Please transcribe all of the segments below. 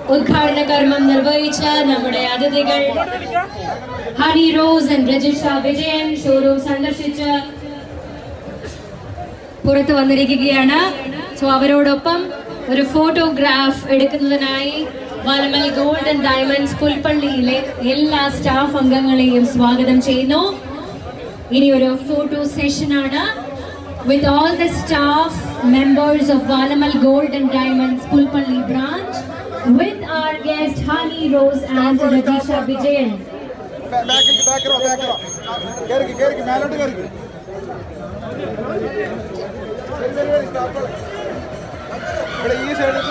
ഉദ്ഘാടന കർമ്മം നിർവഹിച്ച നമ്മുടെ അതിഥികൾ ഹരി റോസ് ആൻഡ് രജിഷ വിജയൻ ഷോറൂം സന്ദർശിച്ച് പുറത്തു വന്നിരിക്കുകയാണ് സോ അവരോടൊപ്പം ഒരു ഫോട്ടോഗ്രാഫ് എടുക്കുന്നതിനായി വാലമൽ ഗോൾഡ് ആൻഡ് ഡയമണ്ട്സ് പുൽപ്പള്ളിയിലെ എല്ലാ സ്റ്റാഫ് അംഗങ്ങളെയും സ്വാഗതം ചെയ്യുന്നു ഇനി ഒരു ഫോട്ടോ സെഷൻ ആണ് with all the staff members of Valamal Gold and Diamonds Pulpalli branch with our guest Hani Rose and Radisha Vijayan. ബാക്കിലേക്ക് ബാക്കിറോ ബാക്കിറോ കേറിക്ക് കേറിക്ക് മേലോട്ട് കേറിക്ക് ഇവിടെ ഈ സൈഡിൽ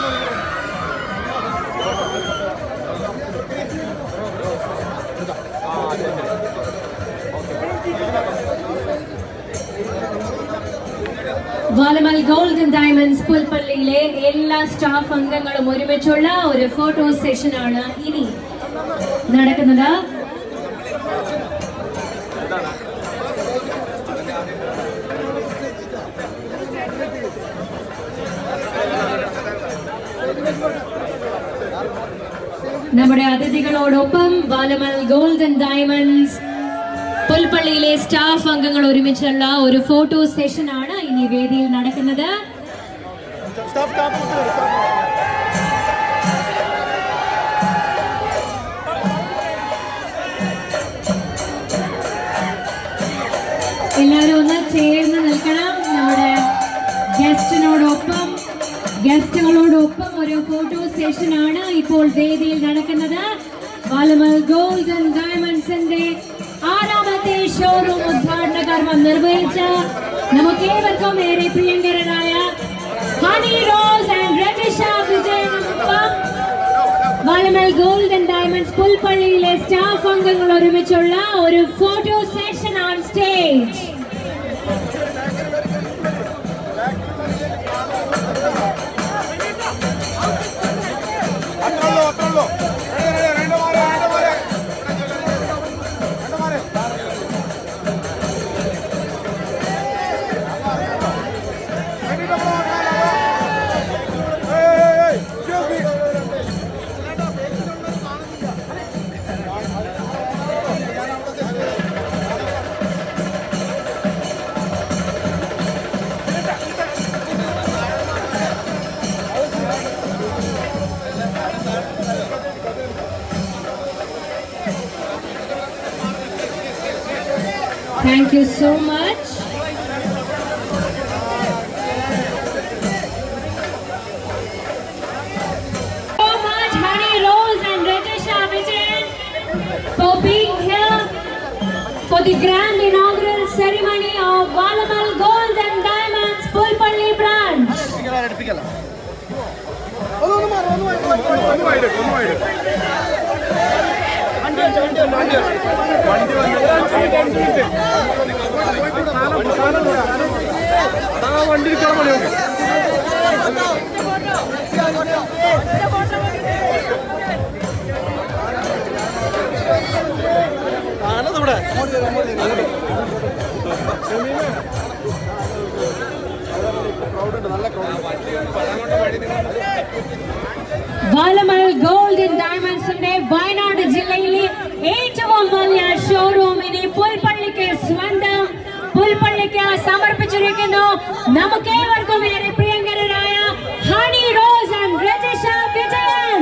വാലമൽ ഗോൾഡ് ആൻഡ് ഡയമണ്ട്സ് പുൽപ്പള്ളിയിലെ എല്ലാ സ്റ്റാഫ് അംഗങ്ങളും ഒരുമിച്ചുള്ള ഒരു ഫോട്ടോ സെഷൻ ആണ് ഇനി നടക്കുന്നത് നമ്മുടെ അതിഥികളോടൊപ്പം വാലമൽ ഗോൾഡ് ആൻഡ് ഡയമണ്ട്സ് പുൽപ്പള്ളിയിലെ സ്റ്റാഫ് അംഗങ്ങൾ ഒരുമിച്ചുള്ള ഒരു ഫോട്ടോ സെഷൻ ആണ് ഇനി വേദിയിൽ നടക്കുന്നത് സ്റ്റാഫ് സ്റ്റാഫ് എല്ലാവരും ഒന്ന് ചേർന്ന് നിൽക്കണം നമ്മുടെ ഗസ്റ്റിനോടൊപ്പം ഗസ്റ്റുകളോടൊപ്പം ഒരു ഫോട്ടോ സെഷൻ ആണ് ഇപ്പോൾ വേദിയിൽ നടക്കുന്നത് വാലമൽ ഗോൾഡ് ആൻഡ് ഡയമണ്ട്സിന്റെ ആറാമത്തെ ഷോറൂം ഉദ്ഘാടന കർമ്മം നിർവഹിച്ച നമുക്കേവർക്കും ഏറെ പ്രിയങ്കരനായ ഹണി റോസ് ആൻഡ് രജിഷ വിജയനൊപ്പം വാലമൽ ഗോൾഡ് ആൻഡ് ഡയമണ്ട്സ് പുൽപ്പള്ളിയിലെ സ്റ്റാഫ് അംഗങ്ങൾ ഒരുമിച്ചുള്ള ഒരു ഫോട്ടോ സെഷൻ ഓൺ സ്റ്റേജ് അത്രേ ഉള്ളൂ അത്രേ ഉള്ളൂ രണ്ട് മാരെ രണ്ട് മാരെ രണ്ട് മാരെ Thank you so much. So much, Honey Rose and Rajasha Vijayan, for being here for the grand inaugural ceremony of Valamal Gold and Diamonds Pulpalli branch. അടുപ്പിക്കല ഒന്ന് മാറി ഒന്ന് മാറി ഒന്ന് മാറി ഒന്ന് മാറി വണ്ടി വണ്ടി ഇരിക്കാൻ മതി നോക്ക് ആണതിവിടെ നല്ല വാലമൽ ഗോൾഡ് ആൻഡ് ഡയമണ്ട്സിന്റെ വയനാട് ജില്ലയിലെ ഏറ്റവും വലിയ ഷോറൂം ഇനി പുൽപ്പള്ളിക്ക് സ്വന്തം പുൽപ്പള്ളിക്ക് സമർപ്പിച്ചിരിക്കുന്നു നമുക്കേവർക്കും ഏറെ പ്രിയങ്കരനായ ഹണി റോസ് ആൻഡ് രജിഷ വിജയൻ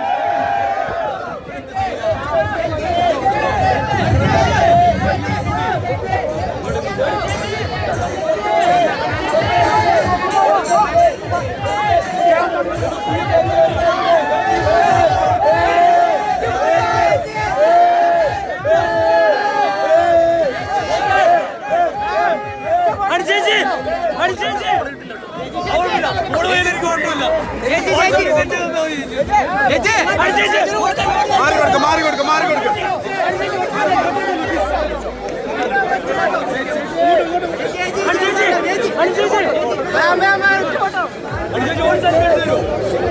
അടിച്ചേച്ചി അടിച്ചേച്ചി അവളില്ല ഓട് പോയാലും എനിക്ക് കുഴപ്പമില്ല ചേച്ചി സെറ്റ് തന്നാ മതി ചേച്ചി അടിച്ചേച്ചി മാറി കൊടുക്ക മാറി കൊടുക്ക മാറി കൊടുക്ക അടിച്ചേച്ചി അടിച്ചേച്ചി അടിച്ചേച്ചി ഓടി സെറ്റ് എടുത്ത് തരൂ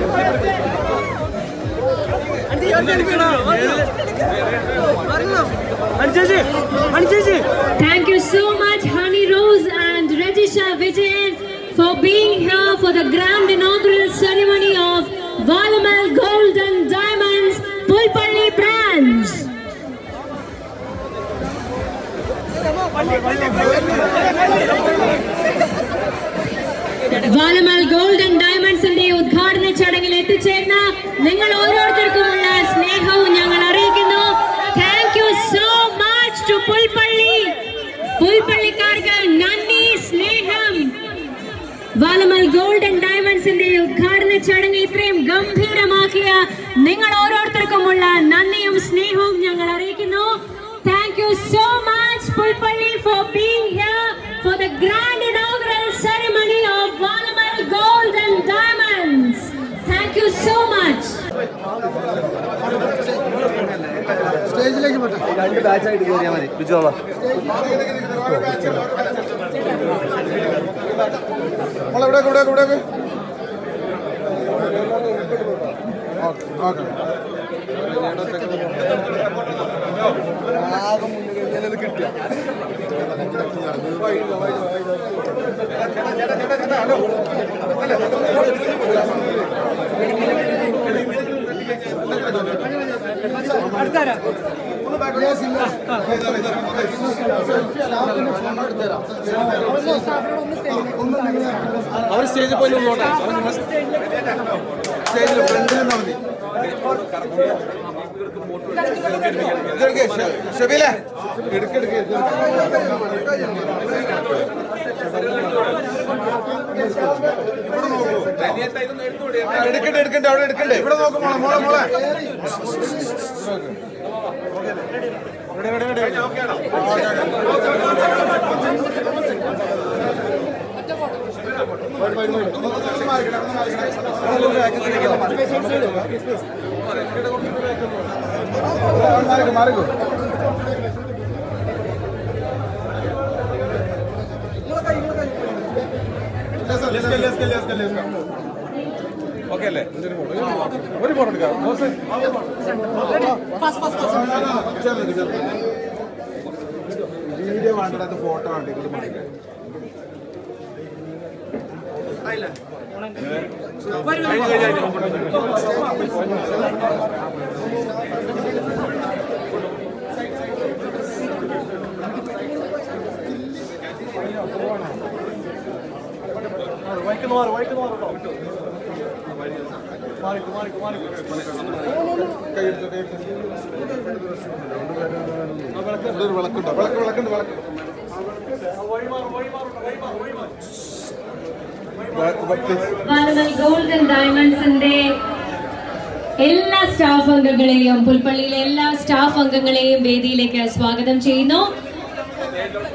അടിച്ചേച്ചി അടിച്ചേച്ചി Thank you so much, Honey Rose and Rajisha Vijayan, for being here for the grand inaugural ceremony of Valamal Gold and Valamal golden ഡയമണ്ട്സിന്റെ ഉദ്ഘാടന ചടങ്ങിൽ എത്തിച്ചേർന്ന നിങ്ങൾ ഓരോരുത്തർക്കുമുള്ള സ്നേഹവും ഞങ്ങൾ അറിയിക്കുന്നു thank you so much to Pulpally പുൽപ്പള്ളിക്കാർക്ക് നന്ദി സ്നേഹം വാലമൽ ഗോൾഡൻ ഡയമണ്ട്സിന്റെ ഉദ്ഘാടന ചടങ്ങ് ഇത്രയും ഗംഭീരമാക്കിയ നിങ്ങൾ ഓരോരുത്തർക്കുമുള്ള നന്ദിയും സ്നേഹവും ഞങ്ങൾ അറിയിക്കുന്നു thank you so much Pulpally for being here for the grand inaugural ceremony of Valamal golden diamonds thank you so much സ്റ്റേജിലേക്ക് പോട്ടെ രണ്ട് ബാച്ചായിട്ട് കയറിയാൽ മതി ബിജു മാമ നമ്മളെവിടെ ഇവിടെ ഇവിടെ ഓക്കെ ഓക്കെ ആകെ മുന്നിൽ കഴിഞ്ഞാൽ കിട്ടിയ അവർ സ്റ്റേജിൽ പോയി നിന്നോട്ടെ സ്റ്റേജിൽ ഫ്രണ്ടിൽ നിന്നാ മതി ഇതെടുക്ക്, ഷ- ഷബീലെ എടുക്കെടുക്ക് എടുക്കട്ടെ എടുക്കട്ടെ അവിടെ എടുക്കണ്ടേ ഇവിടെ നോക്ക് മോളെ മോളെ മോളെ ഇവിടെ, ഇവിടെ, ഇവിടെ, ഇവിടെ. Okay, okay. മാറിക്കോ മാറിക്കോ ഓക്കെ അല്ലേ ഒരു ഫോട്ടോ എടുക്കാം വീഡിയോ വേണ്ടത് ഫോട്ടോ വേണ്ട ഇങ്ങോട്ട് മാറിക്കോ വിളക്കുണ്ടോ വിളക്ക് വിളക്കുണ്ട് വിളക്ക് വാലമൽ ഗോൾഡൻ ഡയമണ്ട്സിന്റെ എല്ലാ സ്റ്റാഫ് അംഗങ്ങളെയും പുൽപ്പള്ളിയിലെ എല്ലാ സ്റ്റാഫ് അംഗങ്ങളെയും വേദിയിലേക്ക് സ്വാഗതം ചെയ്യുന്നു